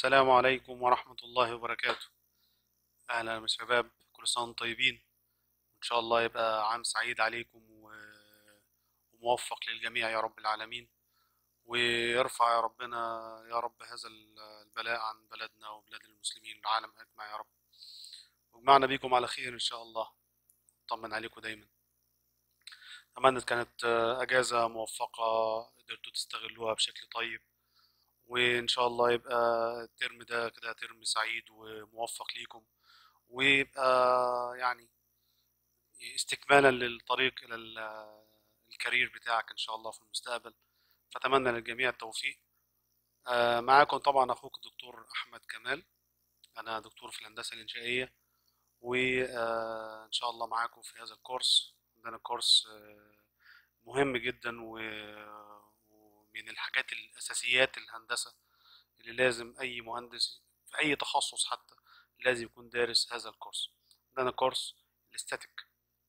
السلام عليكم ورحمة الله وبركاته أهلا يا شباب كل سنة وانتم طيبين وإن شاء الله يبقى عام سعيد عليكم و- وموفق للجميع يا رب العالمين ويرفع يا ربنا يا رب هذا ال- البلاء عن بلدنا وبلاد المسلمين والعالم أجمع يا رب وجمعنا بيكم على خير إن شاء الله طمن عليكم دايما أتمنى كانت أجازة موفقة قدرتوا تستغلوها بشكل طيب وإن شاء الله يبقى الترم ده كده ترم سعيد وموفق ليكم ويبقى يعني استكمالا للطريق إلى ال- الكارير بتاعك إن شاء الله في المستقبل فأتمنى للجميع التوفيق آه، معاكم طبعا أخوك الدكتور أحمد كمال أنا دكتور في الهندسة الإنشائية وإن شاء الله معاكم في هذا الكورس عندنا كورس آه، مهم جدا و- ومن الحاجات الأساسيات الهندسة اللي لازم أي مهندس في أي تخصص حتى لازم يكون دارس هذا الكورس عندنا كورس الاستاتيك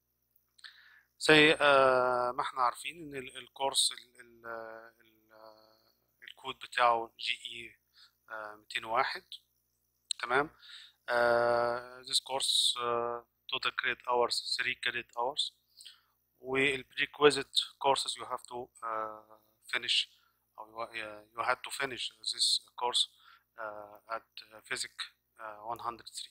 زي آه، ما احنا عارفين ان ال- الكورس ال- ال- ال- الكود بتاعه جي اي 201 تمام آه، this course uh, total credit hours 3 credit hours وال prerequisite courses you have to uh, finish أو you, uh, you had to finish this course uh, at uh, physics uh, 103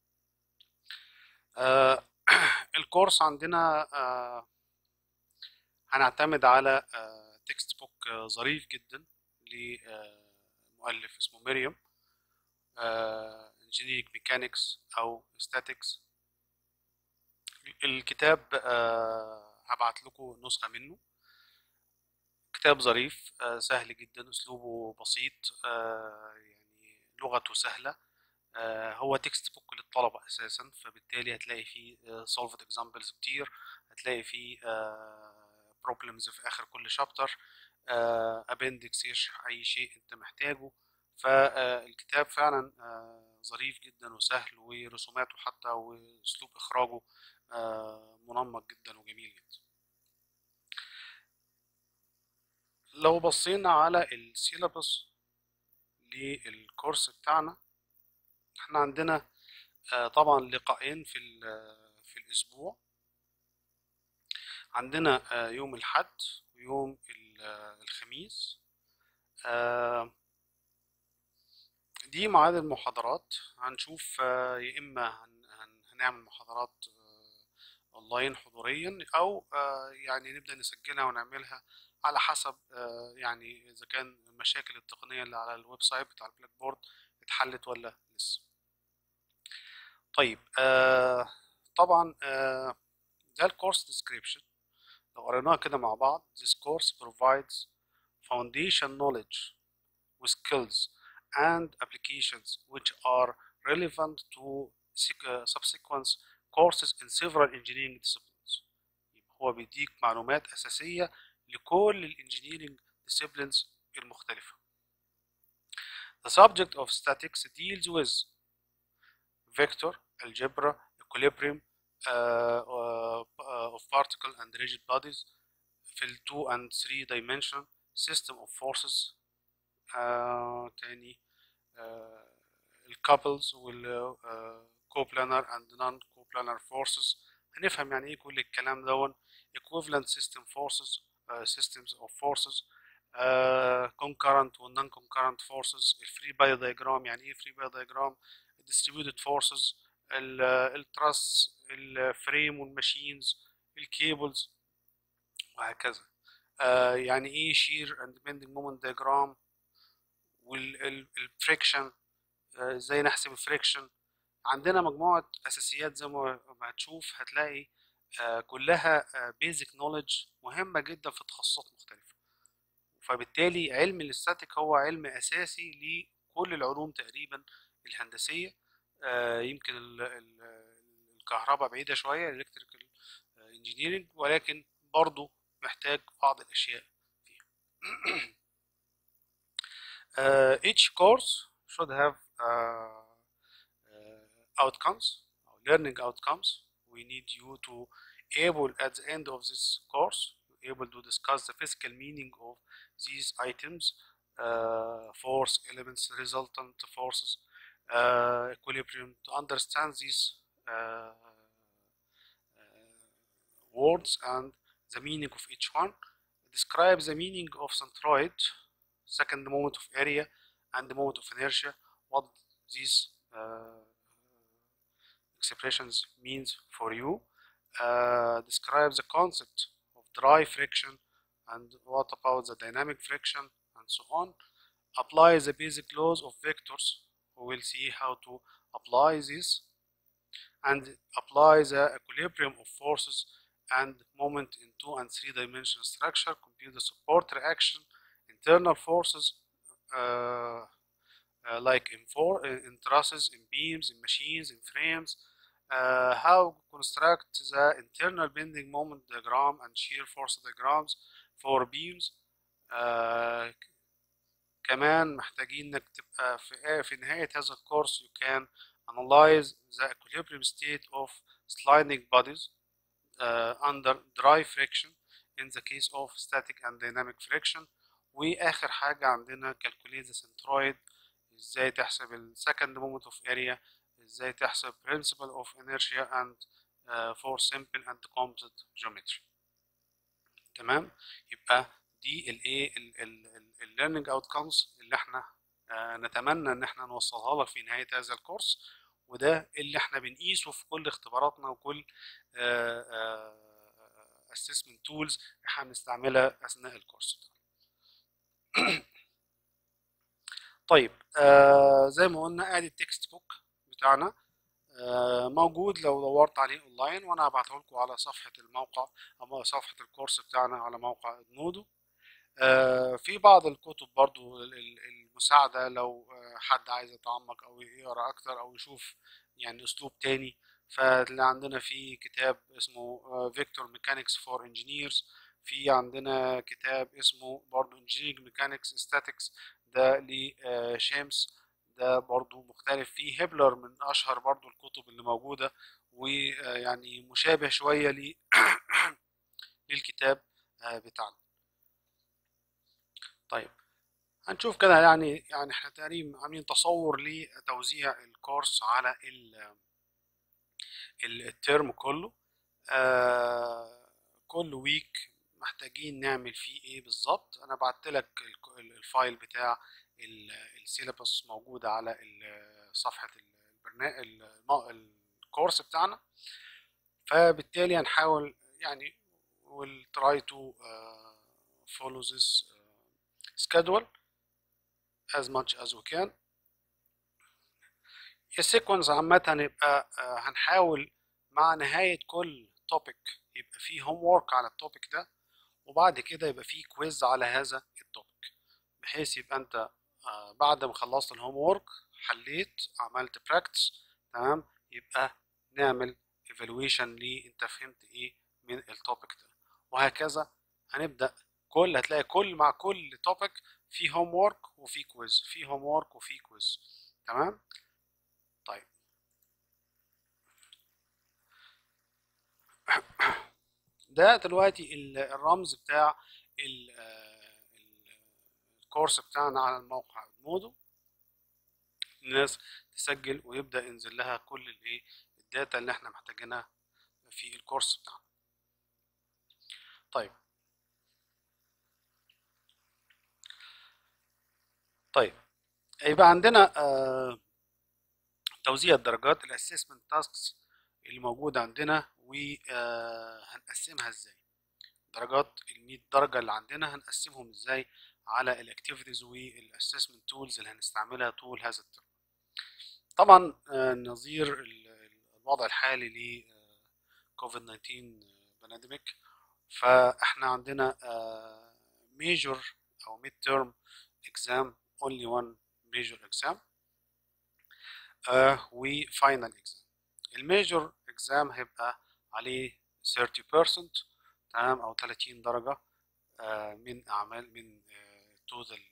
آه، الكورس عندنا آه، هنعتمد على تكست بوك ظريف جدا لمؤلف اسمه مريم انجينيرنج ميكانيكس او statics الكتاب آه، هبعت لكم نسخة منه كتاب ظريف آه، سهل جدا اسلوبه بسيط آه، يعني لغته سهلة آه، هو تكست بوك للطلبة اساسا فبالتالي هتلاقي فيه solved examples كتير هتلاقي فيه آه، problems في اخر كل شابتر appendix يشرح اي شيء انت محتاجه فالكتاب فعلا آه، ظريف جدا وسهل ورسوماته حتى واسلوب اخراجه آه، منمق جدا وجميل جدا لو بصينا على السيلابس للكورس بتاعنا احنا عندنا آه، طبعا لقاءين في ال- في الاسبوع عندنا آه، يوم الحد ويوم ال- آه، الخميس آه، دي ميعاد المحاضرات هنشوف آه، يا اما هن- هن- هنعمل محاضرات آه، اونلاين حضوريا او آه، يعني نبدأ نسجلها ونعملها على حسب آه، يعني اذا كان المشاكل التقنية اللي على الويب سايت بتاع البلاك بورد اتحلت ولا لسه طيب آه، طبعا آه، ده الكورس ديسكريبشن لو قريناها كده مع بعض this course provides foundation knowledge with skills and applications which are relevant to sec- uh, subsequent courses in several engineering disciplines يبقى هو بيديك معلومات أساسية لكل الانجينيرينج disciplines المختلفة The subject of statics deals with vector, algebra, equilibrium uh, uh, uh, of particle and rigid bodies في ال 2 and 3 dimension system of forces آه تاني آه الكابلز وال coplanar and non coplanar forces هنفهم يعني ايه كل الكلام دون equivalent system forces آه systems of forces آه concurrent و non concurrent forces الفري باي diagram يعني ايه free body diagram distributed forces التراس الفريم والماشينز الكيبلز وهكذا آه يعني ايه shear and bending moment diagram والفريكشن ازاي نحسب الفريكشن عندنا مجموعة أساسيات زي ما ما هتشوف هتلاقي آه، كلها بيزك نوليدج مهمة جدا في تخصصات مختلفة فبالتالي علم الاستاتيك هو علم أساسي لكل العلوم تقريبا الهندسية آه، يمكن ال- ال- الكهرباء بعيدة شوية الالكتريكال انجينيرنج ولكن برضو محتاج بعض الأشياء فيها Uh, each course should have uh, uh, outcomes, learning outcomes. We need you to able at the end of this course able to discuss the physical meaning of these items uh, force elements resultant forces uh, equilibrium to understand these uh, words and the meaning of each one describe the meaning of centroid second moment of area and the moment of inertia what these uh, expressions means for you uh, describe the concept of dry friction and what about the dynamic friction and so on apply the basic laws of vectors we will see how to apply this and apply the equilibrium of forces and moment in two and three dimensional structure compute the support reaction internal forces uh, uh, like in, for, in trusses in beams in machines in frames uh, how construct the internal bending moment diagram and shear force diagrams for beams uh, كمان محتاجين انك تبقى في, في نهاية هذا الكورس you can analyze the equilibrium state of sliding bodies uh, under dry friction in the case of static and dynamic friction واخر حاجة عندنا calculate the centroid ازاي تحسب ال second moment of area ازاي تحسب principle of inertia and uh, for simple and composite geometry تمام يبقى دي الايه الليرنينج اوتكمز اللي احنا آه نتمنى ان احنا نوصلها لك في نهايه هذا الكورس وده اللي احنا بنقيسه في كل اختباراتنا وكل اسسمنت تولز احنا بنستعملها اثناء الكورس طيب آه زي ما قلنا ادي التكست بوك بتاعنا آه موجود لو دورت عليه اونلاين وانا هبعته لكم على صفحه الموقع او صفحه الكورس بتاعنا على موقع ادمودو آه في بعض الكتب برضو المساعدة لو حد عايز يتعمق أو يقرأ أكتر أو يشوف يعني أسلوب تاني فاللي عندنا في كتاب اسمه فيكتور ميكانكس فور انجينيرز في عندنا كتاب اسمه برضو انجينيرنج ميكانكس ستاتكس ده لشامس ده برضو مختلف فيه هبلر من أشهر برضو الكتب اللي موجودة ويعني مشابه شوية للكتاب بتاعنا طيب هنشوف كده يعني يعني احنا تقريبا عاملين تصور لتوزيع الكورس على الترم كله آه كل ويك محتاجين نعمل فيه ايه بالظبط انا بعت لك الفايل بتاع السيلابس موجود على صفحه البرنامج الكورس بتاعنا فبالتالي هنحاول يعني we'll try to uh, follow this uh, schedule as much as we can السيكونس عامة يبقى هنحاول مع نهاية كل توبيك يبقى فيه هوم وورك على التوبيك ده وبعد كده يبقى فيه كويز على هذا التوبيك بحيث يبقى انت بعد ما خلصت الهوم وورك حليت عملت براكتس تمام يبقى نعمل ايفالويشن ليه انت فهمت ايه من التوبيك ده وهكذا هنبدأ كل هتلاقي كل مع كل توبيك في هوم وورك وفي كويز في هوم وورك وفي كويز تمام طيب ده دلوقتي الرمز بتاع الكورس بتاعنا على الموقع مودو الناس تسجل ويبدأ ينزل لها كل الايه الداتا اللي احنا محتاجينها في الكورس بتاعنا طيب طيب يبقى عندنا آه توزيع الدرجات الاسسمنت تاسكس اللي موجودة عندنا وهنقسمها ازاي درجات ال 100 درجة اللي عندنا هنقسمهم ازاي على الاكتيفيتيز والاسسمنت تولز اللي هنستعملها طول هذا الترم طبعا آه نظير الوضع الحالي ل كوفيد 19 بانديميك فاحنا عندنا ميجور او ميد تيرم اكزام only one major exam uh, و final exam الميجور exam هيبقى عليه 30% تمام أو 30 درجة uh, من أعمال من total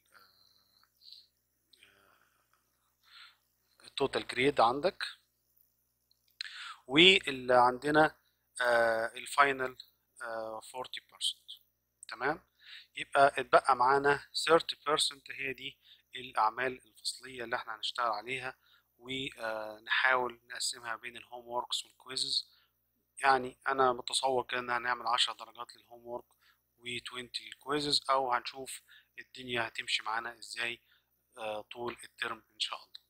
total grade عندك واللي عندنا uh, الفاينل 40% تمام يبقى اتبقى معانا 30% هي دي الأعمال الفصلية اللي احنا هنشتغل عليها ونحاول نقسمها بين الهوم ووركس والكويزز يعني أنا متصور كده إن هنعمل 10 درجات للهوم وورك و20 للكويزز أو هنشوف الدنيا هتمشي معانا إزاي آه، طول الترم إن شاء الله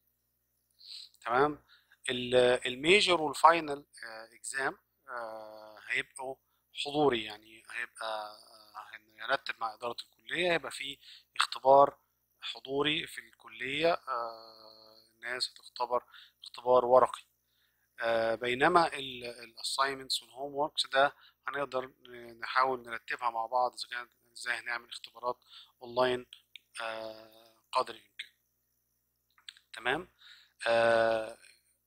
تمام الميجر والفاينل اكزام هيبقوا حضوري يعني هيبقى هنرتب مع إدارة الكلية هيبقى في اختبار حضوري في الكلية آه، الناس هتختبر اختبار ورقي آه، بينما الاساينمنتس والهوم وركس ده هنقدر نحاول نرتبها مع بعض اذا كانت ازاي هنعمل اختبارات اونلاين آه، قدر الامكان تمام آه،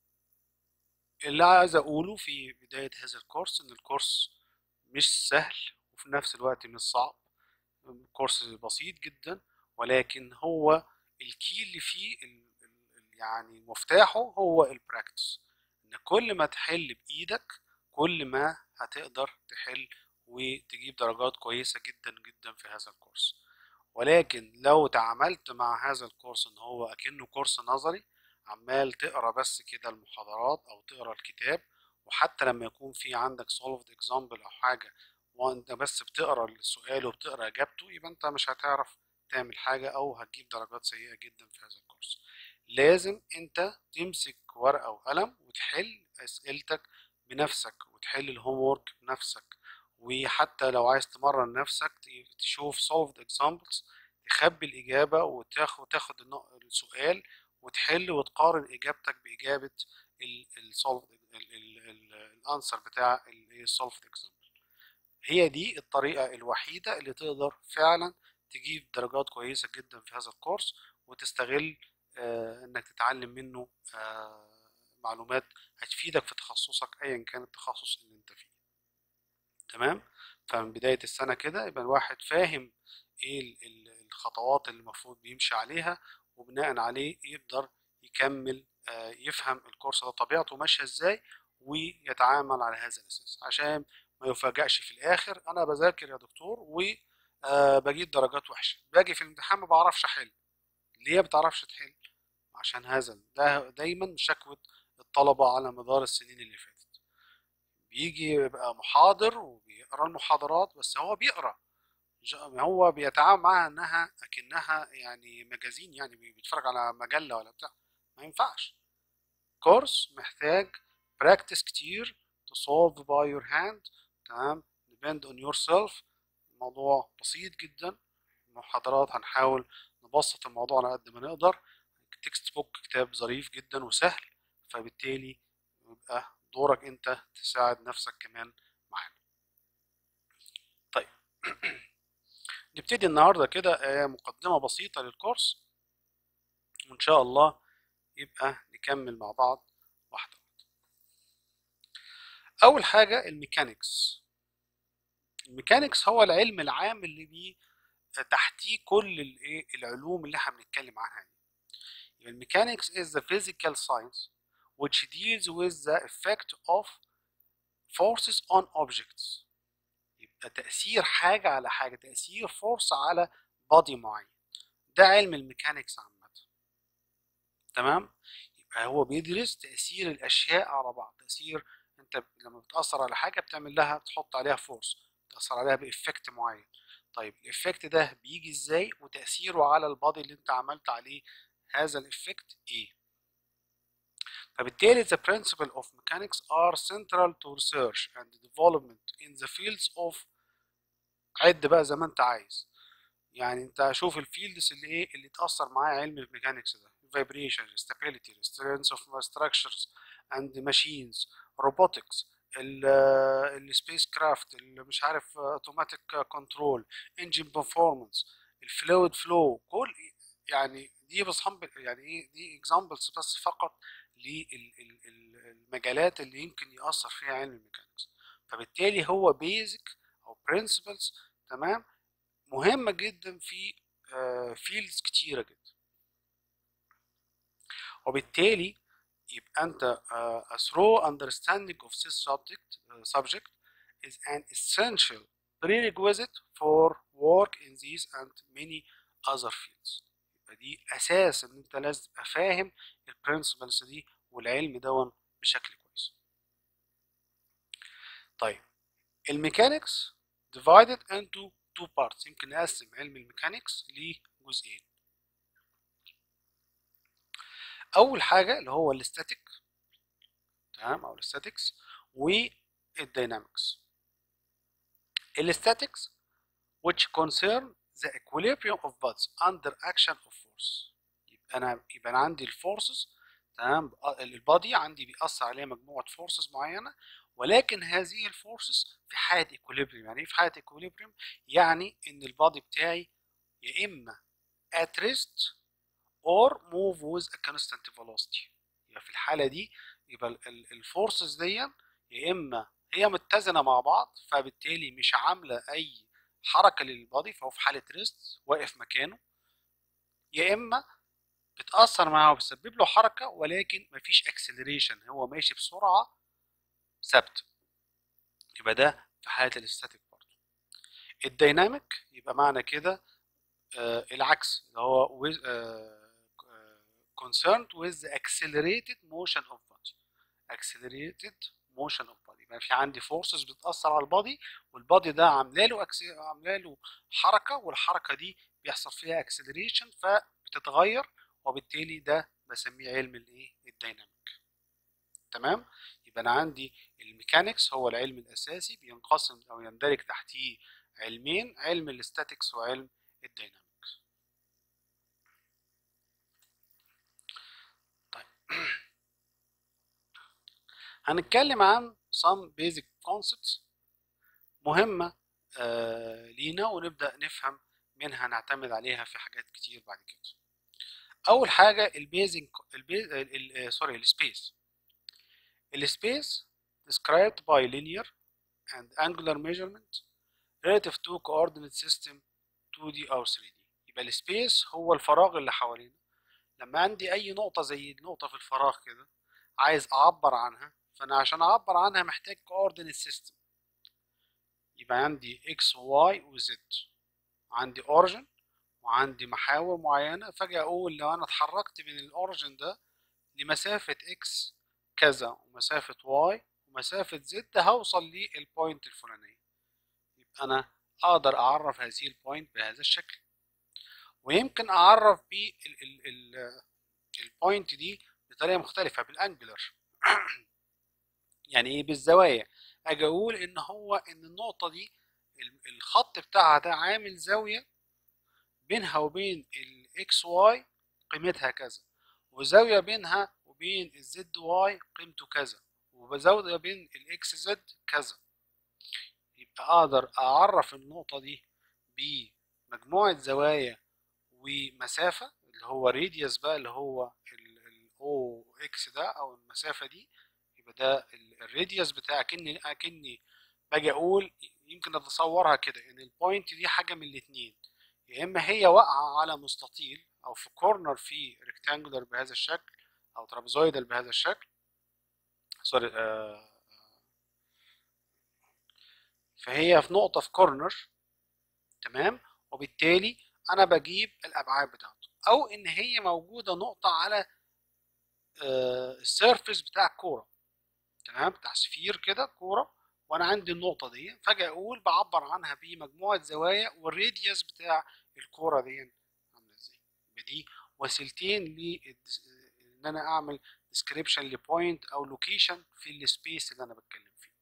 اللي عايز اقوله في بداية هذا الكورس ان الكورس مش سهل وفي نفس الوقت مش صعب كورس بسيط جدا ولكن هو الكي اللي فيه ال- ال- يعني مفتاحه هو البراكتس ان كل ما تحل بايدك كل ما هتقدر تحل وتجيب درجات كويسة جدا جدا في هذا الكورس ولكن لو تعاملت مع هذا الكورس ان هو اكنه كورس نظري عمال تقرا بس كده المحاضرات او تقرا الكتاب وحتى لما يكون في عندك solved example او حاجة وانت بس بتقرا السؤال وبتقرا اجابته يبقى انت مش هتعرف تعمل حاجة او هتجيب درجات سيئة جدا في هذا الكورس لازم انت تمسك ورقة وقلم وتحل اسئلتك بنفسك وتحل الهوم وورك بنفسك وحتى لو عايز تمرن نفسك ت- تشوف solved examples تخبي الإجابة وتاخد تاخد النق- السؤال وتحل وتقارن إجابتك بإجابة ال ال solved ال ال ال الانسر بتاع ال solved example هي دي الطريقة الوحيدة اللي تقدر فعلا تجيب درجات كويسة جدا في هذا الكورس وتستغل آه، انك تتعلم منه آه، معلومات هتفيدك في تخصصك ايا كان التخصص اللي انت فيه تمام فمن بداية السنة كده يبقى الواحد فاهم ايه ال- ال- الخطوات اللي المفروض بيمشي عليها وبناء عليه يقدر يكمل آه، يفهم الكورس ده طبيعته ماشية ازاي ويتعامل على هذا الاساس عشان ما يفاجئش في الاخر انا بذاكر يا دكتور وبجيب درجات وحشة باجي في الامتحان ما بعرفش احل ليه ما بتعرفش تحل عشان هذا ده دايما شكوى الطلبة على مدار السنين اللي فاتت بيجي يبقى محاضر وبيقرا المحاضرات بس هو بيقرا ج- هو بيتعامل معاها انها اكنها يعني مجازين يعني بي- بيتفرج على مجلة ولا بتاع ما ينفعش كورس محتاج براكتس كتير to solve by your hand تمام depend on yourself الموضوع بسيط جدا المحاضرات هنحاول نبسط الموضوع على قد ما نقدر تكست بوك كتاب ظريف جدا وسهل فبالتالي يبقى دورك انت تساعد نفسك كمان معانا طيب نبتدي النهارده كده آه، مقدمة بسيطة للكورس وإن شاء الله يبقى نكمل مع بعض واحدة واحدة أول حاجة الميكانيكس الميكانيكس هو العلم العام اللي بيه تحتيه كل الايه العلوم اللي احنا بنتكلم عنها دي يبقى الميكانيكس is the physical science which deals with the effect of forces on objects يبقى تأثير حاجة على حاجة تأثير فورس على بادي معين ده علم الميكانيكس عامة تمام يبقى هو بيدرس تأثير الأشياء على بعض تأثير أنت لما بتأثر على حاجة بتعمل لها بتحط عليها فورس بتأثر عليها بإفكت معين طيب الإفكت ده بيجي إزاي وتأثيره على البادي اللي أنت عملت عليه هذا الإفكت إيه فبالتالي the principle of mechanics are central to research and development in the fields of عد بقى زي ما انت عايز يعني انت شوف الفيلدز اللي ايه اللي اتأثر معاه علم الميكانيكس ده vibration stability strength of structures and machines robotics السبيس كرافت اللي مش عارف اوتوماتيك كنترول انجن performance الفلويد فلو كل يعني دي بس يعني ايه دي اكزامبلز بس فقط للمجالات اللي يمكن يأثر فيها علم الميكانيكس فبالتالي هو بيزك او برنسبلز تمام مهمة جدا في فيلدز كتيرة جدا وبالتالي يبقى انت uh, a thorough understanding of this subject uh, subject is an essential prerequisite for work in these and many other fields يبقى دي اساس ان انت لازم تبقى فاهم البرنسبلز دي والعلم دون بشكل كويس طيب الميكانيكس divided into two parts يمكن نقسم علم الميكانيكس لجزئين اول حاجه اللي هو الاستاتيك تمام او الاستاتيكس والدينامكس الاستاتيكس which concern the equilibrium of bodies under action of force يبقى انا يبقى انا عندي الفورسز تمام البادي عندي بيأثر عليها مجموعه فورسز معينه ولكن هذه الفورسز في حاله equilibrium يعني ايه في حاله equilibrium يعني ان البادي بتاعي يا اما at rest or move with a constant velocity يبقى في الحاله دي يبقى الفورسز دي يا اما هي متزنه مع بعض فبالتالي مش عامله اي حركه للبادي فهو في حاله ريست واقف مكانه يا اما بتاثر معاه وبتسبب له حركه ولكن مفيش اكسلريشن هو ماشي بسرعه ثابته يبقى ده في حاله الاستاتيك برضه الديناميك يبقى معنى كده آه العكس اللي هو with, آه concerned with the accelerated motion of body accelerated motion of body يبقى في عندي forces بتأثر على البادي والبادي ده عامله له عامله له حركه والحركه دي بيحصل فيها acceleration فبتتغير وبالتالي ده بسميه علم الايه الديناميك تمام يبقى انا عندي الميكانيكس هو العلم الاساسي بينقسم او يندرج تحتيه علمين علم الاستاتيكس وعلم الديناميك طيب هنتكلم عن some basic concepts مهمة آه لينا ونبدأ نفهم منها نعتمد عليها في حاجات كتير بعد كده أول حاجة البيزنج البي... سوري السبيس السبيس described by linear and angular measurement relative to coordinate system 2D أو 3D يبقى السبيس هو الفراغ اللي حوالينا لما عندي أي نقطة زي النقطة في الفراغ كده عايز أعبر عنها فأنا عشان أعبر عنها محتاج coordinate system يبقى عندي x و y و z عندي origin وعندي محاور معينة فاجي أقول لو أنا اتحركت من الأوريجن ده لمسافة x كذا ومسافة y ومسافة z هوصل للبوينت الفلانية يبقى أنا أقدر أعرف هذه البوينت بهذا الشكل ويمكن أعرف بالبوينت دي بطريقة مختلفة بالأنجلر يعني إيه بالزوايا أجي أقول إن هو إن النقطة دي الخط بتاعها ده عامل زاوية بينها وبين الاكس واي قيمتها كذا وزاوية بينها وبين الزد واي قيمته كذا وزاوية بين الاكس زد كذا يبقى اقدر اعرف النقطة دي بمجموعة زوايا ومسافة اللي هو راديوس بقى اللي هو الاو اكس ده او المسافة دي يبقى ده الراديوس بتاع اكني اكني باجي اقول يمكن اتصورها كده ان البوينت دي حاجة من الاتنين يا اما هي واقعه على مستطيل او في كورنر في ريكتانجولار بهذا الشكل او ترابيزويدال بهذا الشكل سوري آه فهي في نقطه في كورنر تمام وبالتالي انا بجيب الابعاد بتاعته او ان هي موجوده نقطه على آه السيرفيس بتاع الكوره تمام بتاع سفير كده كوره وانا عندي النقطه دي فاجي اقول بعبر عنها بمجموعه زوايا والراديوس بتاع الكوره دي عامله ازاي يبقى دي وسيلتين ل ان انا اعمل ديسكريبشن لبوينت او لوكيشن في السبيس اللي انا بتكلم فيه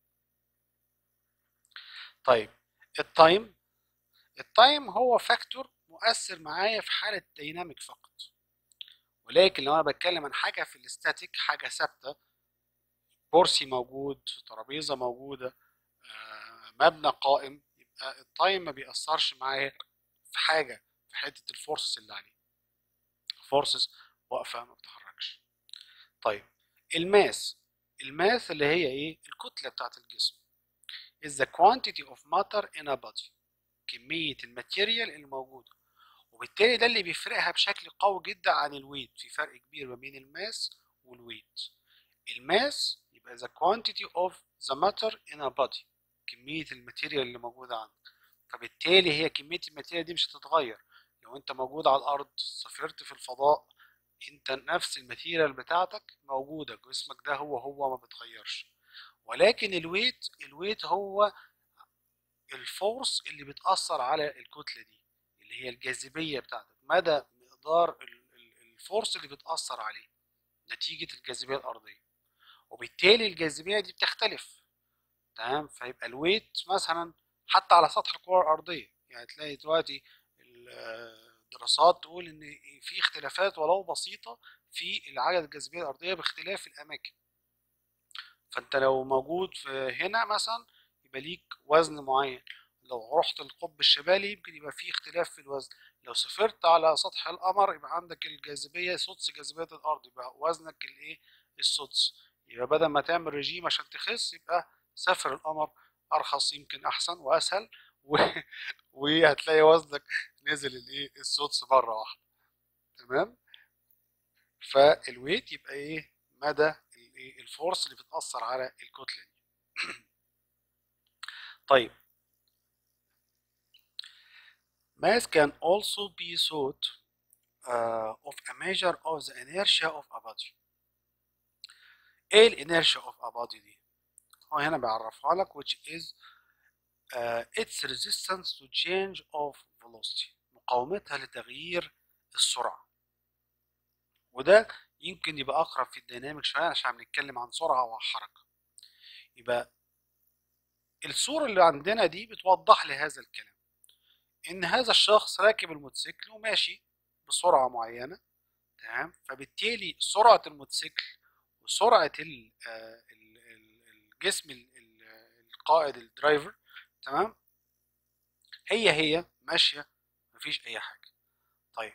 طيب التايم التايم هو فاكتور مؤثر معايا في حاله ديناميك فقط ولكن لو انا بتكلم عن حاجه في الاستاتيك حاجه ثابته كرسي موجود ترابيزه موجوده مبنى قائم يبقى التايم ما بيأثرش معايا في حاجه في حته الفورسز اللي عليه فورسز واقفه ما بتتحركش طيب الماس الماس اللي هي ايه الكتله بتاعت الجسم is the quantity of matter in a body كميه الماتيريال الموجوده وبالتالي ده اللي بيفرقها بشكل قوي جدا عن الويت في فرق كبير ما بين الماس والويت الماس يبقى the quantity of the matter in a body كمية الماتيريال اللي موجودة عندك فبالتالي هي كميه الماتيريال دي مش هتتغير لو انت موجود على الارض سافرت في الفضاء انت نفس الماتيريال بتاعتك موجوده جسمك ده هو هو ما بيتغيرش ولكن الويت الويت هو الفورس اللي بتأثر على الكتلة دي اللي هي الجاذبية بتاعتك مدى مقدار الفورس اللي بتأثر عليه نتيجة الجاذبية الأرضية وبالتالي الجاذبية دي بتختلف تمام فيبقى الويت مثلا حتى على سطح الكرة الأرضية يعني تلاقي دلوقتي الدراسات تقول إن في اختلافات ولو بسيطة في العجلة الجاذبية الأرضية باختلاف الأماكن فأنت لو موجود في هنا مثلا يبقى ليك وزن معين لو رحت القطب الشمالي يمكن يبقى فيه اختلاف في الوزن لو سافرت على سطح القمر يبقى عندك الجاذبية سدس جاذبية الأرض يبقى وزنك الإيه السدس يبقى بدل ما تعمل رجيم عشان تخس يبقى سافر القمر أرخص يمكن أحسن وأسهل و... وهتلاقي وزنك نزل الإيه السدس مرة واحدة تمام فالويت يبقى إيه مدى الفورس اللي بتأثر على الكتلة دي طيب mass can also be thought uh, of a measure of the inertia of a body ايه الانيرشيا of a body دي هو هنا بيعرفها لك which is uh, its resistance to change of velocity مقاومتها لتغيير السرعة وده يمكن يبقى أقرب في الديناميك شوية عشان بنتكلم عن سرعة وحركة يبقى الصورة اللي عندنا دي بتوضح لي هذا الكلام إن هذا الشخص راكب الموتوسيكل وماشي بسرعة معينة تمام فبالتالي سرعة الموتوسيكل وسرعة الجسم القائد الدرايفر تمام هي هي ماشية مفيش أي حاجة طيب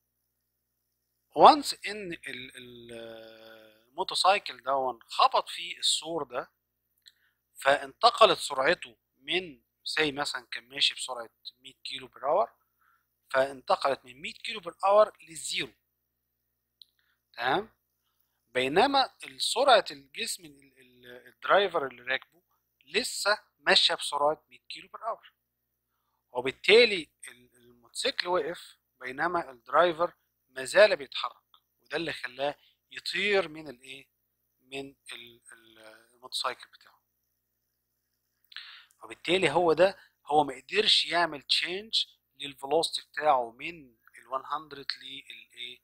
وانس إن الموتوسيكل ده خبط في السور ده فانتقلت سرعته من زي مثلا كان ماشي بسرعة 100 كيلو بر اور فانتقلت من 100 كيلو بر اور للزيرو تمام بينما سرعة الجسم الدرايفر اللي راكبه لسه ماشية بسرعة 100 كيلو بر اور وبالتالي الموتوسيكل وقف بينما الدرايفر ما زال بيتحرك وده اللي خلاه يطير من الايه من الموتوسيكل بتاعه وبالتالي هو ده هو ما قدرش يعمل تشينج للفيلوسيتي بتاعه من ال 100 للايه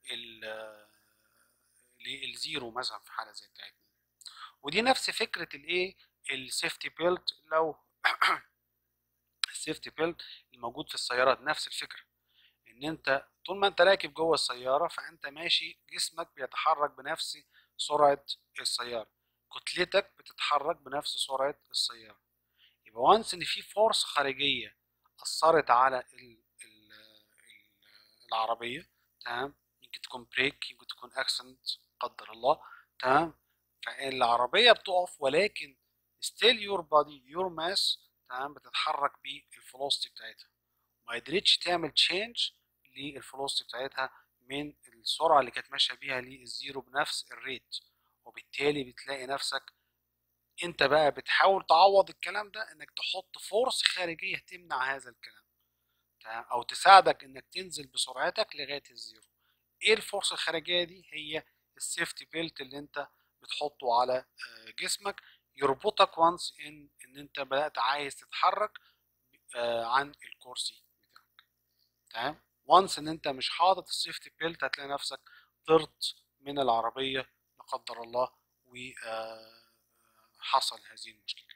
للزيرو مثلا في حاله زي بتاعتنا ودي نفس فكره الايه السيفتي بيلت لو السيفتي بيلت الموجود في السيارات نفس الفكره ان انت طول ما انت راكب جوه السياره فانت ماشي جسمك بيتحرك بنفس سرعه السياره كتلتك بتتحرك بنفس سرعه السياره يبقى وانس ان في فورس خارجيه اثرت على ال ال العربيه تمام يمكن تكون بريك يمكن تكون اكسنت قدر الله تمام فالعربيه بتقف ولكن still your body your mass تمام بتتحرك بالفلوسيتي بتاعتها ما قدرتش تعمل تشينج للفلوسيتي بتاعتها من السرعه اللي كانت ماشيه بيها للزيرو بنفس الريت وبالتالي بتلاقي نفسك انت بقى بتحاول تعوض الكلام ده انك تحط فورس خارجيه تمنع هذا الكلام تمام او تساعدك انك تنزل بسرعتك لغايه الزيرو ايه الفورس الخارجيه دي هي السيفتي بيلت اللي انت بتحطه على جسمك يربطك وانس ان ان انت بدات عايز تتحرك عن الكرسي بتاعك تمام وانس ان انت مش حاطط السيفتي بيلت هتلاقي نفسك طرت من العربيه لا قدر الله و حصل هذه المشكلة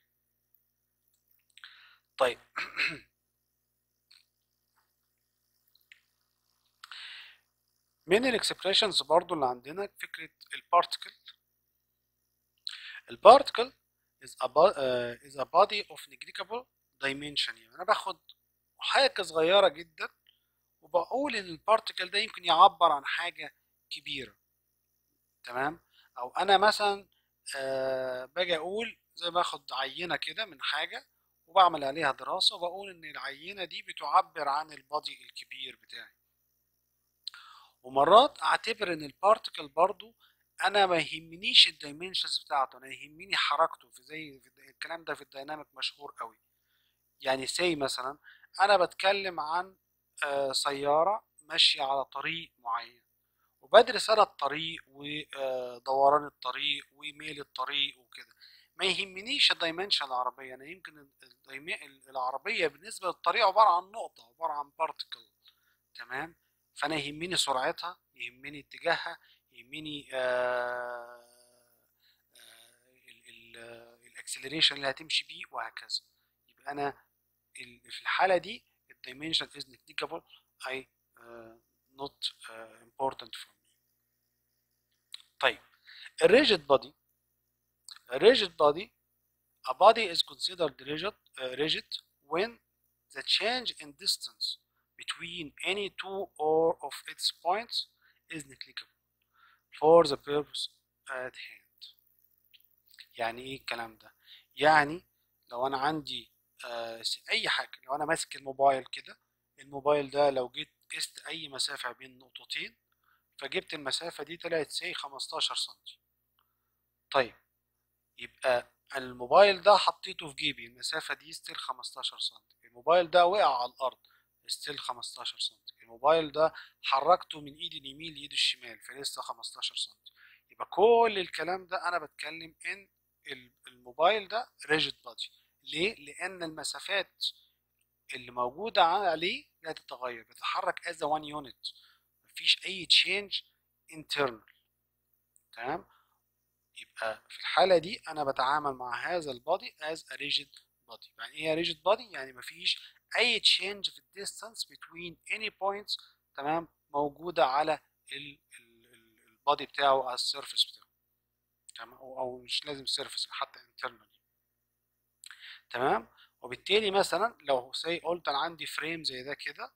طيب من الاكسبريشنز برضو اللي عندنا فكرة البارتكل البارتكل is a, uh, is a body of negligible dimension يعني انا باخد حاجة صغيرة جدا وبقول ان البارتكل ده يمكن يعبر عن حاجة كبيرة تمام او انا مثلا أه باجي اقول زي باخد عينه كده من حاجه وبعمل عليها دراسه وبقول ان العينه دي بتعبر عن البادي الكبير بتاعي ومرات اعتبر ان البارتكل برضو انا ما يهمنيش الدايمنشنز بتاعته انا يهمني حركته في زي في الكلام ده في الديناميك مشهور قوي يعني سي مثلا انا بتكلم عن آه، سيارة ماشية على طريق معين وبدرس انا الطريق ودوران الطريق وميل الطريق وكده ما يهمنيش الدايمنشن العربية انا يمكن الدايم- العربية بالنسبة للطريق عبارة عن نقطة عبارة عن بارتكل تمام فانا يهمني سرعتها يهمني اتجاهها يهمني الاكسلريشن اللي هتمشي بيه وهكذا يبقى انا ال- في الحالة دي الدايمنشن is negligible I uh, not uh, important for me طيب الريجيد body a rigid body a body is considered rigid uh, rigid when the change in distance between any two or of its points is negligible for the purpose at hand يعني ايه الكلام ده يعني لو انا عندي آه اي حاجه لو انا ماسك الموبايل كده الموبايل ده لو جيت قست اي مسافه بين نقطتين فجبت المسافه دي طلعت سي 15 سنتي طيب يبقى الموبايل ده حطيته في جيبي المسافه دي ستيل 15 سنتي الموبايل ده وقع على الارض ستيل 15 سنتي الموبايل ده حركته من ايدي اليمين لايدي الشمال فلسه 15 سنتي يبقى كل الكلام ده انا بتكلم ان الموبايل ده ريجيد بادي ليه لان المسافات اللي موجوده عليه لا تتغير بيتحرك as a one unit مفيش اي change internal تمام يبقى في الحالة دي أنا بتعامل مع هذا البادي as a rigid body يعني إيه rigid body؟ يعني مفيش أي change في ال distance between any points تمام موجودة على البادي بتاعه أو السيرفيس بتاعه تمام أو, أو مش لازم سيرفيس حتى internal تمام وبالتالي مثلا لو سي قلت أنا عندي فريم زي ده كده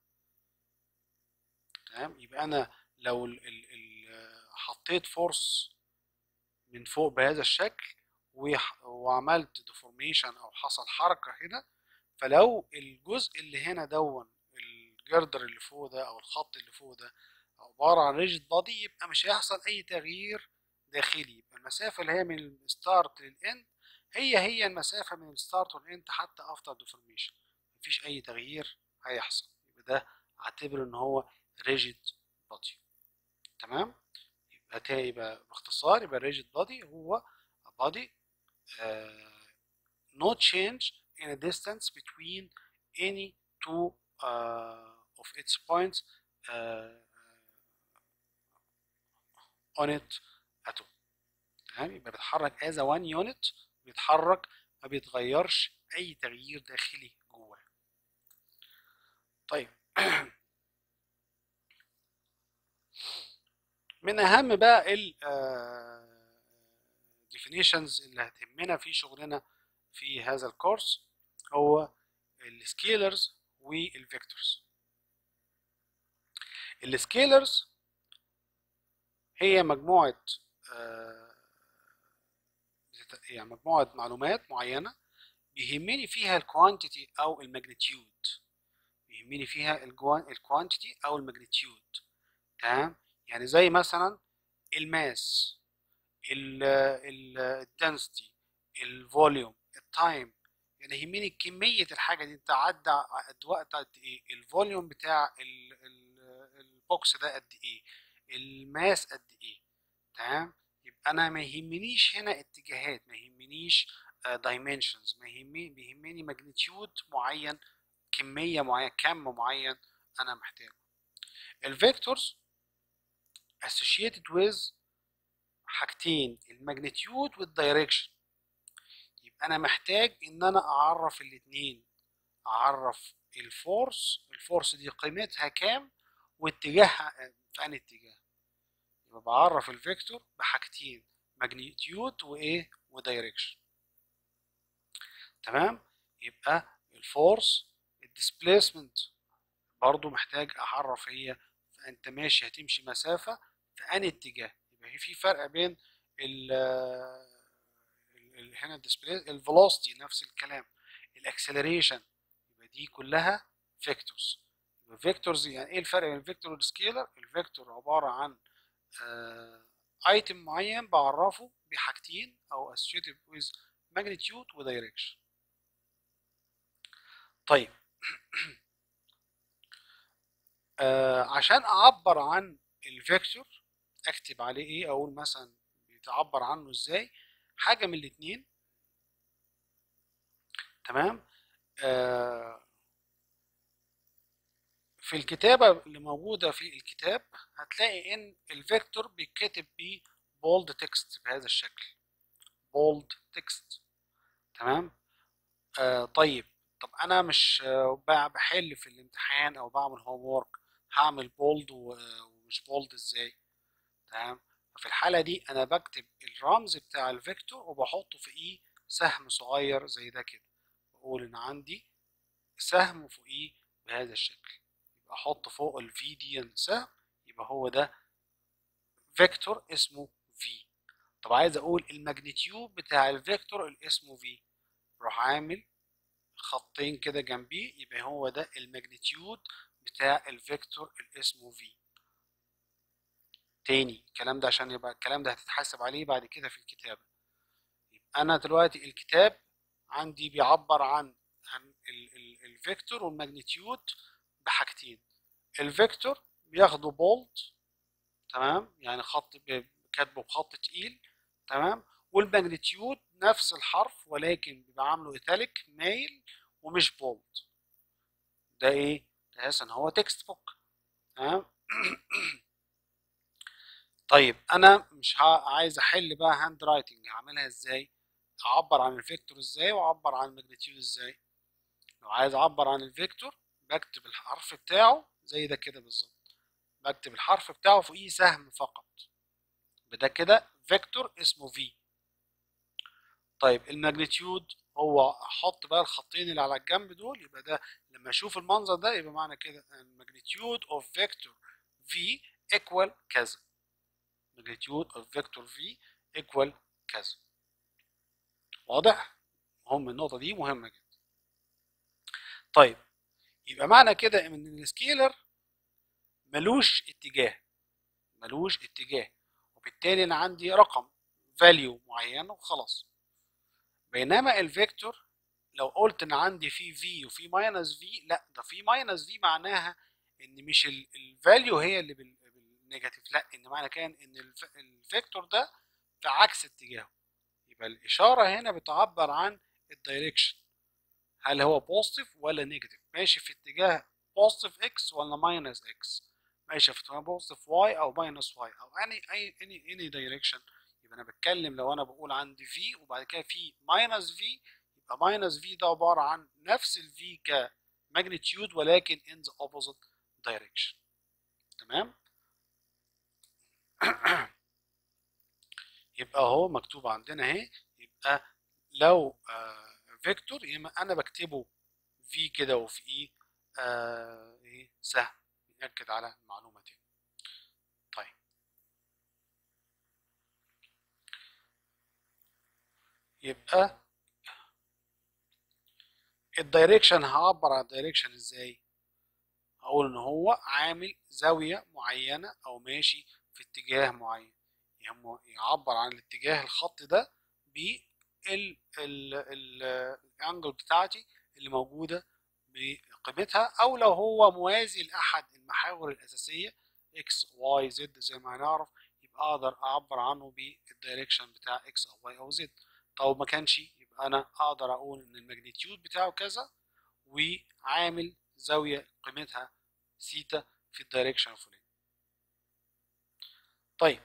تمام يبقى أنا لو ال ال ال حطيت فورس من فوق بهذا الشكل وح- وعملت ديفورميشن او حصل حركه هنا فلو الجزء اللي هنا دون الجردر اللي فوق ده او الخط اللي فوق ده عباره عن ريجيد بادي يبقى مش هيحصل اي تغيير داخلي يبقى المسافه اللي هي من الستارت للاند هي هي المسافه من الستارت للاند حتى افتر ديفورميشن مفيش اي تغيير هيحصل يبقى ده اعتبره ان هو ريجيد بادي تمام يبقى تا- يبقى باختصار يبقى rigid body هو a body uh, no change in a distance between any two uh, of its points uh, on it at all تمام يبقى بيتحرك as a one unit بيتحرك ما بيتغيرش أي تغيير داخلي جواه طيب من اهم بقى ال definitions اللي هتهمنا في شغلنا في هذا الكورس هو السكيلرز والفيكتورز السكيلرز هي مجموعة آه، يعني مجموعة معلومات معينة بيهمني فيها الكوانتيتي أو الماجنتيود بيهمني فيها الكوانتيتي أو الماجنتيود تمام يعني زي مثلا الماس الدنسيتي الفوليوم التايم يعني يهمني كمية الحاجة دي انت عدى قد وقت قد ايه الفوليوم بتاع ال- ال- البوكس ده قد ايه الماس قد ايه تمام يبقى انا ما يهمنيش هنا اتجاهات ما يهمنيش دايمنشنز ما يهمني بيهمني ماجنتيود معين كمية معينة كم معين انا محتاجه الفيكتورز associated with حاجتين الماجنتيود والدايركشن يبقى انا محتاج ان انا اعرف الاتنين اعرف الفورس الفورس دي قيمتها كام واتجاهها في انهي اتجاه يبقى بعرف الفيكتور بحاجتين ماجنتيود وايه ودايركشن تمام يبقى الفورس الديسبيسمنت برضو محتاج اعرف هي انت ماشي هتمشي مسافة في انهي اتجاه يبقى في فرق بين ال ال- هنا الديسبلاي الفيلوسيتي نفس الكلام الاكسلريشن يبقى دي كلها فيكتورز يبقى فيكتورز يعني ايه الفرق بين الفيكتور والسكيلر الفيكتور عبارة عن ايتم معين بعرفه بحاجتين او associated with magnitude و direction طيب آه عشان اعبر عن الفيكتور اكتب عليه ايه اقول مثلا بيتعبر عنه ازاي حاجه من الاتنين تمام آه في الكتابه اللي موجوده في الكتاب هتلاقي ان الفيكتور بيتكتب ب بولد تكست بهذا الشكل بولد تكست تمام آه طيب طب انا مش آه بحل في الامتحان او بعمل هوم وورك هعمل بولد ومش بولد ازاي تمام في الحالة دي أنا بكتب الرمز بتاع الفيكتور وبحطه في إيه سهم صغير زي ده كده بقول إن عندي سهم فوقيه بهذا الشكل يبقى أحط فوق الفي دي سهم يبقى هو ده فيكتور اسمه في طب عايز أقول الماجنتيود بتاع الفيكتور اللي اسمه في راح عامل خطين كده جنبيه يبقى هو ده الماجنتيود بتاع الفيكتور اللي اسمه في تاني الكلام ده عشان يبقى الكلام ده هتتحاسب عليه بعد كده في الكتابة يبقى أنا دلوقتي الكتاب عندي بيعبر عن عن الفيكتور والماجنتيود بحاجتين الفيكتور بياخده بولد تمام يعني خط كاتبه بخط تقيل تمام والماجنتيود نفس الحرف ولكن بيبقى عامله ايتاليك مايل ومش بولد ده ايه تحس ان هو تكست بوك تمام طيب انا مش عايز احل بقى هاند رايتنج هعملها ازاي اعبر عن الفيكتور ازاي واعبر عن الماجنتيود ازاي لو عايز اعبر عن الفيكتور بكتب الحرف بتاعه زي ده كده بالظبط بكتب الحرف بتاعه فوقيه سهم فقط بده كده فيكتور اسمه في طيب الماجنتيود هو احط بقى الخطين اللي على الجنب دول يبقى ده لما اشوف المنظر ده يبقى معنى كده الماجنتيود اوف فيكتور في equal كذا magnitude of vector v equal كذا واضح هم النقطة دي مهمة جدا طيب يبقى معنى كده ان السكيلر ملوش اتجاه ملوش اتجاه وبالتالي انا عندي رقم فاليو معين وخلاص بينما الفيكتور لو قلت ان عندي في في وفي ماينس في لا ده في ماينس في معناها ان مش الفاليو هي اللي بال نيجاتيف لا ان معنى كان ان الفيكتور ده في عكس اتجاهه يبقى الاشاره هنا بتعبر عن الدايركشن هل هو بوزيتيف ولا نيجاتيف ماشي في اتجاه بوزيتيف اكس ولا ماينس اكس ماشي في اتجاه بوزيتيف واي او ماينس واي او اني اي اني اني دايركشن يبقى انا بتكلم لو انا بقول عندي في وبعد كده في ماينس في يبقى ماينس في ده عباره عن نفس الفي كماجنتيود ولكن in the opposite direction تمام يبقى اهو مكتوب عندنا اهي يبقى لو آه فيكتور يبقى انا بكتبه في كده وفي ايه آه ايه سهم يأكد على المعلومة دي طيب يبقى الدايركشن هعبر عن الدايركشن ازاي هقول ان هو عامل زاوية معينة او ماشي في اتجاه معين يعبر عن الاتجاه الخط ده بالانجل بتاعتي اللي موجودة بقيمتها او لو هو موازي لاحد المحاور الاساسية x y z زي ما هنعرف يبقى اقدر اعبر عنه بالدايركشن بتاع x او y او z طب ما كانش يبقى انا اقدر اقول ان الماجنتيود بتاعه كذا وعامل زاوية قيمتها سيتا في الدايركشن الفلاني طيب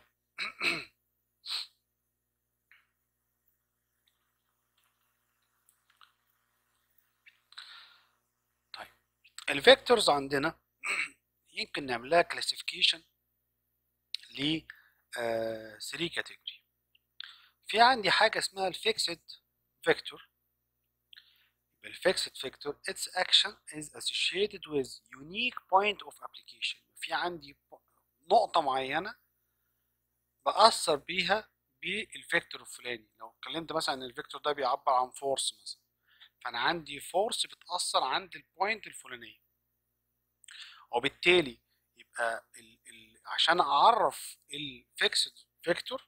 طيب الفيكتورز عندنا يمكن نعملها كلاسيفيكيشن ل 3 كاتيجوري في عندي حاجه اسمها الفيكسد فيكتور الفيكسد فيكتور its action is associated with unique point of application في عندي نقطه معينه بأثر بيها بالفيكتور الفلاني لو اتكلمت مثلا ان الفيكتور ده بيعبر عن فورس مثلا فانا عندي فورس بتأثر عند البوينت الفلانية وبالتالي يبقى ال ال عشان اعرف الفيكسد فيكتور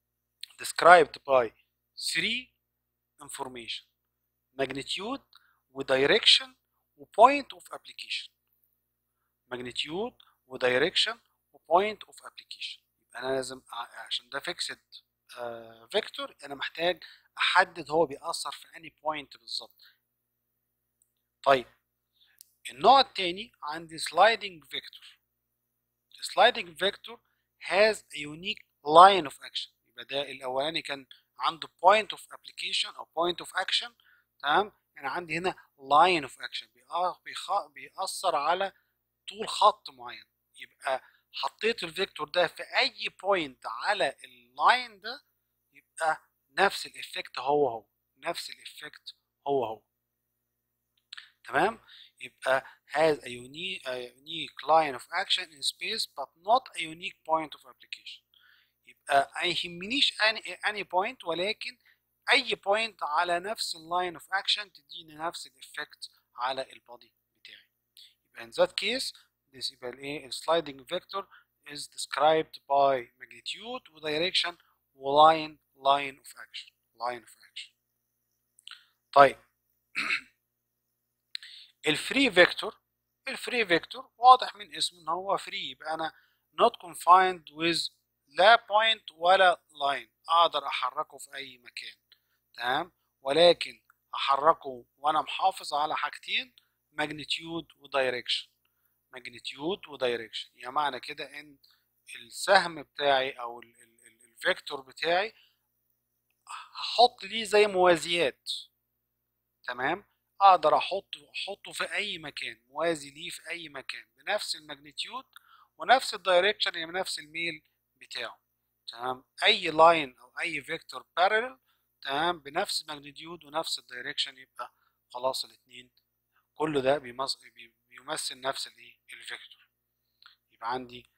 described by 3 information magnitude ودايركشن وبوينت اوف ابلكيشن ماجنتيود ودايركشن وبوينت اوف ابلكيشن يبقى انا لازم عشان ده فيكسد فيكتور انا محتاج احدد هو بيأثر في اني بوينت بالظبط طيب النوع التاني عندي sliding vector sliding vector has a unique line of action يبقى ده الاولاني كان عنده point of application او point of action تمام انا عندي هنا line of action بيأثر على طول خط معين يبقى حطيت الفيكتور ده في اي بوينت على اللاين ده يبقى نفس الافكت هو هو نفس الافكت هو هو تمام يبقى has a unique, a unique line of action in space but not a unique point of application يبقى ما يهمنيش any, any point ولكن اي بوينت على نفس اللاين اوف اكشن تديني نفس الافكت على البادي بتاعي يبقى in that case this يبقى الايه sliding vector is described by magnitude و direction و line line of action line of action طيب الفري فيكتور الفري فيكتور واضح من اسمه ان هو فري يبقى انا not confined with لا point ولا line اقدر احركه في اي مكان تمام ولكن احركه وانا محافظ على حاجتين ماجنتيود ودايركشن ماجنتيود ودايركشن يعني معنى كده ان السهم بتاعي او الفيكتور بتاعي هحط ليه زي موازيات تمام اقدر احطه احطه في اي مكان موازي ليه في اي مكان بنفس الماجنتيود ونفس الدايركشن يعني بنفس الميل بتاعه تمام اي لاين او اي فيكتور بارلل تمام بنفس الماجنتيود ونفس الدايركشن يبقى خلاص الاثنين كل ده بيمثل بيمثل نفس الايه الفيكتور يبقى عندي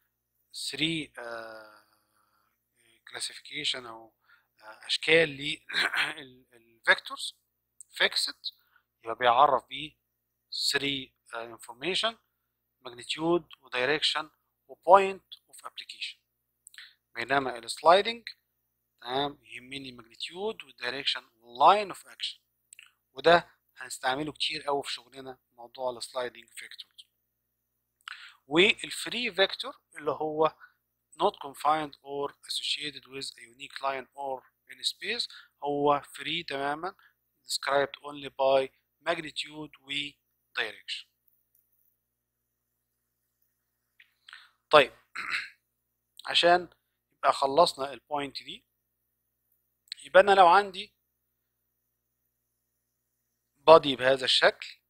3 كلاسيفيكيشن او اشكال للفيكتورز فيكسد يبقى بيعرف بيه 3 انفورميشن ماجنتيود ودايركشن وبوينت اوف ابلكيشن بينما السلايدنج تمام يهمني الماجنتيود والدايركشن واللاين اوف اكشن وده هنستعمله كتير قوي في شغلنا موضوع السلايدنج فيكتور والفري فيكتور اللي هو not confined or associated with a unique line or in space هو free تماما described only by magnitude و direction طيب عشان يبقى خلصنا البوينت دي يبقى انا لو عندي بادي بهذا الشكل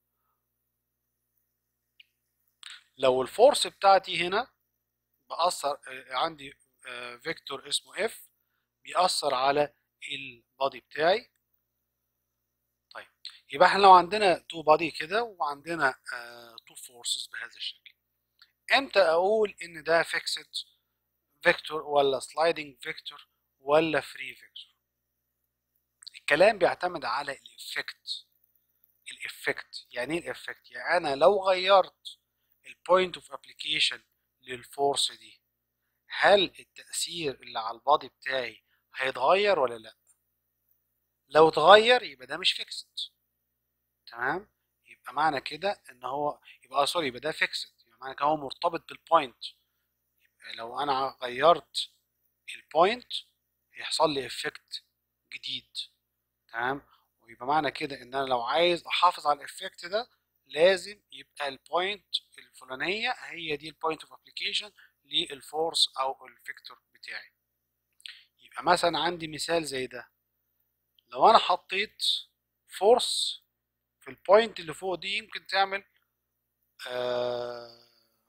لو الفورس بتاعتي هنا بأثر عندي فيكتور اسمه اف بيأثر على البادي بتاعي طيب يبقى احنا لو عندنا تو بادي كده وعندنا تو فورسز بهذا الشكل امتى اقول ان ده فيكسد فيكتور ولا سلايدنج فيكتور ولا فري فيكتور الكلام بيعتمد على الافكت الافكت يعني ايه الافكت يعني انا لو غيرت البوينت اوف ابلكيشن للفورس دي هل التأثير اللي على البادي بتاعي هيتغير ولا لا لو اتغير يبقى ده مش فيكسد تمام يبقى معنى كده ان هو يبقى سوري يبقى ده فيكسد يبقى معنى كده هو مرتبط بالبوينت يبقى لو انا غيرت البوينت هيحصل لي افكت جديد تمام ويبقى معنى كده ان انا لو عايز احافظ على الافكت ده لازم يبقى البوينت الفلانيه هي دي البوينت اوف ابلكيشن للفورس او الفيكتور بتاعي يبقى مثلا عندي مثال زي ده لو انا حطيت فورس في البوينت اللي فوق دي يمكن تعمل آه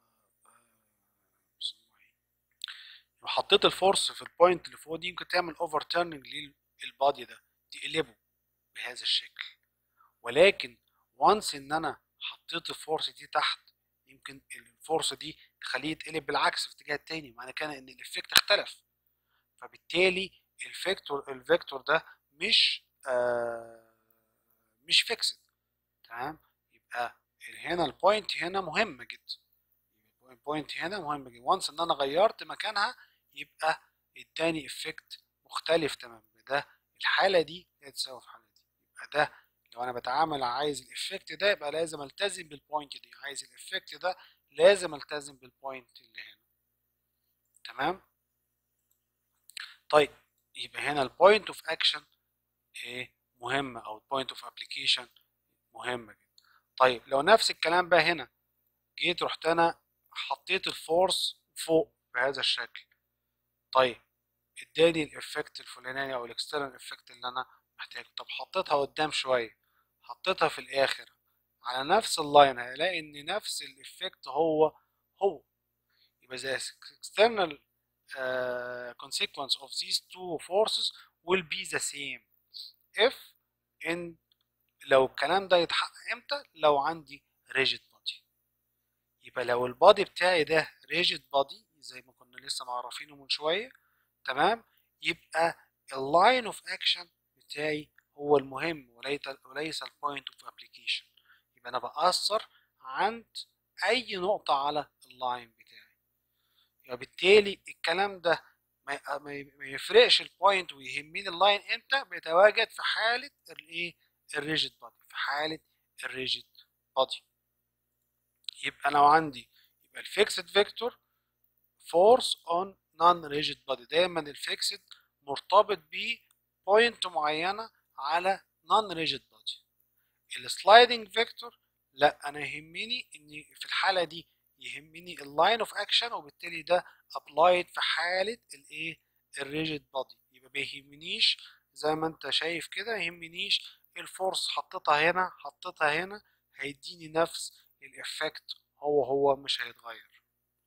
لو حطيت الفورس في البوينت اللي فوق دي يمكن تعمل اوفر تيرنينج للبادي ده تقلبه بهذا الشكل ولكن وانس ان انا حطيت الفورس دي تحت يمكن الفورس دي تخليه يتقلب بالعكس في اتجاه تاني معنى كده ان الافكت اختلف فبالتالي الفيكتور الفيكتور ده مش آه مش فيكسد تمام يبقى هنا البوينت هنا مهمه جدا البوينت هنا مهمه جدا وانس ان انا غيرت مكانها يبقى اداني افكت مختلف تماما ده الحاله دي هي تساوي في الحاله دي يبقى ده لو انا بتعامل عايز الافكت ده يبقى لازم التزم بالبوينت دي عايز الافكت ده لازم التزم بالبوينت اللي هنا تمام طيب يبقى هنا البوينت اوف اكشن ايه مهمه او البوينت اوف ابلكيشن مهمه جدا طيب لو نفس الكلام بقى هنا جيت رحت انا حطيت الفورس فوق بهذا الشكل طيب اداني الافكت الفلاني او الاكسترنال افكت اللي انا محتاجه طب حطيتها قدام شويه حطيتها في الاخر على نفس اللاين هلاقي ان نفس الافكت هو هو يبقى the external uh, consequence of these two forces will be the same if in لو الكلام ده يتحقق امتى لو عندي rigid body يبقى لو البادي بتاعي ده rigid body زي ما كنا لسه معرفينه من شويه تمام يبقى اللاين اوف اكشن بتاعي هو المهم وليس البوينت اوف ابلكيشن يبقى انا باثر عند اي نقطه على اللاين بتاعي يبقى بالتالي الكلام ده ما ما يفرقش البوينت ويهمني اللاين امتى بيتواجد في حاله الايه الريجيد بادي في حاله الريجيد بادي يبقى لو عندي يبقى الفيكسد فيكتور فورس اون نون ريجيد بادي دايما الفيكسد مرتبط ب بوينت معينه على نون ريجيد بادي السلايدنج فيكتور لا انا يهمني ان في الحاله دي يهمني اللاين اوف اكشن وبالتالي ده ابلايد في حاله الايه الريجيد بادي يبقى ما يهمنيش زي ما انت شايف كده يهمنيش الفورس حطيتها هنا حطيتها هنا هيديني نفس الافكت هو هو مش هيتغير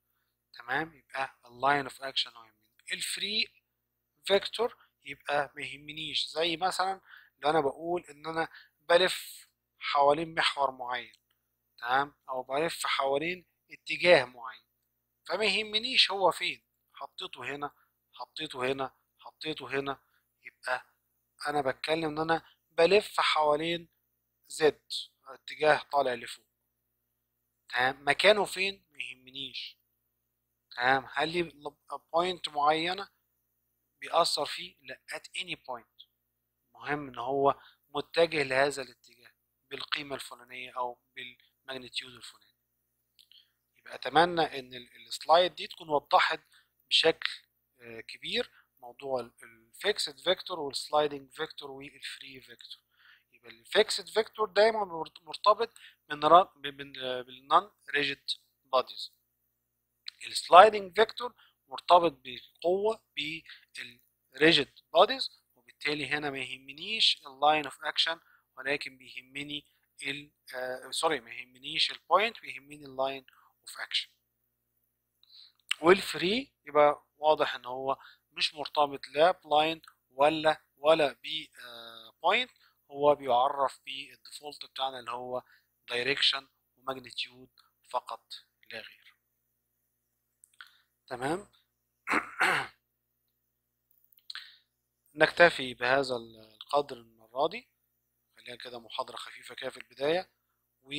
تمام يبقى اللاين اوف اكشن هو يهمني الفري فيكتور يبقى ما يهمنيش زي مثلا لو انا بقول ان انا بلف حوالين محور معين تمام او بلف حوالين اتجاه معين فما يهمنيش هو فين حطيته هنا حطيته هنا حطيته هنا يبقى انا بتكلم ان انا بلف حوالين زد اتجاه طالع لفوق تمام مكانه فين ما يهمنيش تمام هل لي بوينت معينه بيأثر فيه لا at any point مهم ان هو متجه لهذا الاتجاه بالقيمة الفلانية او بالماجنتيود الفلاني يبقى اتمنى ان السلايد دي تكون وضحت بشكل كبير موضوع الفيكسد فيكتور والسلايدنج فيكتور والفري فيكتور يبقى الفيكسد فيكتور دايما مرتبط من بالنون ريجيد بوديز السلايدنج فيكتور مرتبط بقوة بالريجيد بوديز وبالتالي هنا ما يهمنيش اللاين اوف اكشن ولكن بيهمني ال سوري ما يهمنيش البوينت بيهمني اللاين اوف اكشن والفري يبقى واضح ان هو مش مرتبط لا بلاين ولا ولا ب بوينت هو بيعرف بالديفولت بتاعنا اللي هو دايركشن وماجنتيود فقط لا غير تمام نكتفي بهذا القدر المرة دي خليها كده محاضرة خفيفة كده في البداية و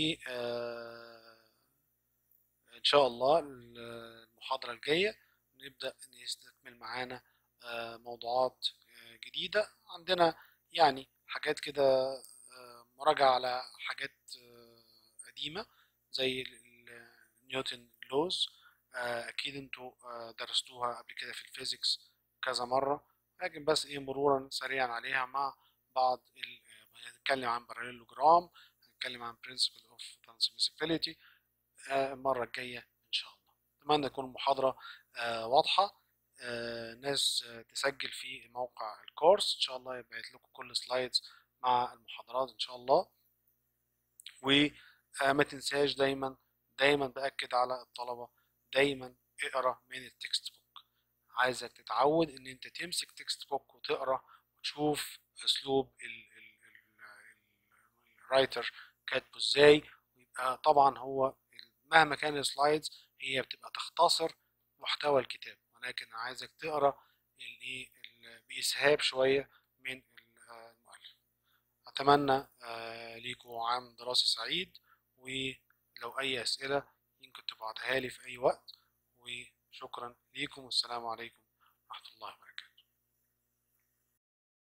إن شاء الله المحاضرة الجاية نبدأ نستكمل معانا موضوعات جديدة عندنا يعني حاجات كده مراجعة على حاجات قديمة زي نيوتن لوز اكيد انتوا درستوها قبل كده في الفيزيكس كذا مره لكن بس ايه مرورا سريعا عليها مع بعض هنتكلم عن باراليلوجرام هنتكلم عن principle of transmissibility المره الجايه ان شاء الله اتمنى تكون المحاضره واضحه ناس تسجل في موقع الكورس ان شاء الله يبعت لكم كل سلايدز مع المحاضرات ان شاء الله وما تنساش دايما دايما باكد على الطلبه دايما اقرا من التكست بوك عايزك تتعود ان انت تمسك تكست بوك وتقرا وتشوف اسلوب الرايتر كاتبه ازاي ويبقى طبعا هو مهما كان السلايدز هي بتبقى تختصر محتوى الكتاب ولكن عايزك تقرا الايه باسهاب شويه من المؤلف اتمنى ليكم عام دراسي سعيد ولو اي اسئله يمكن تبعتها لي في أي وقت وشكرا ليكم والسلام عليكم ورحمة الله وبركاته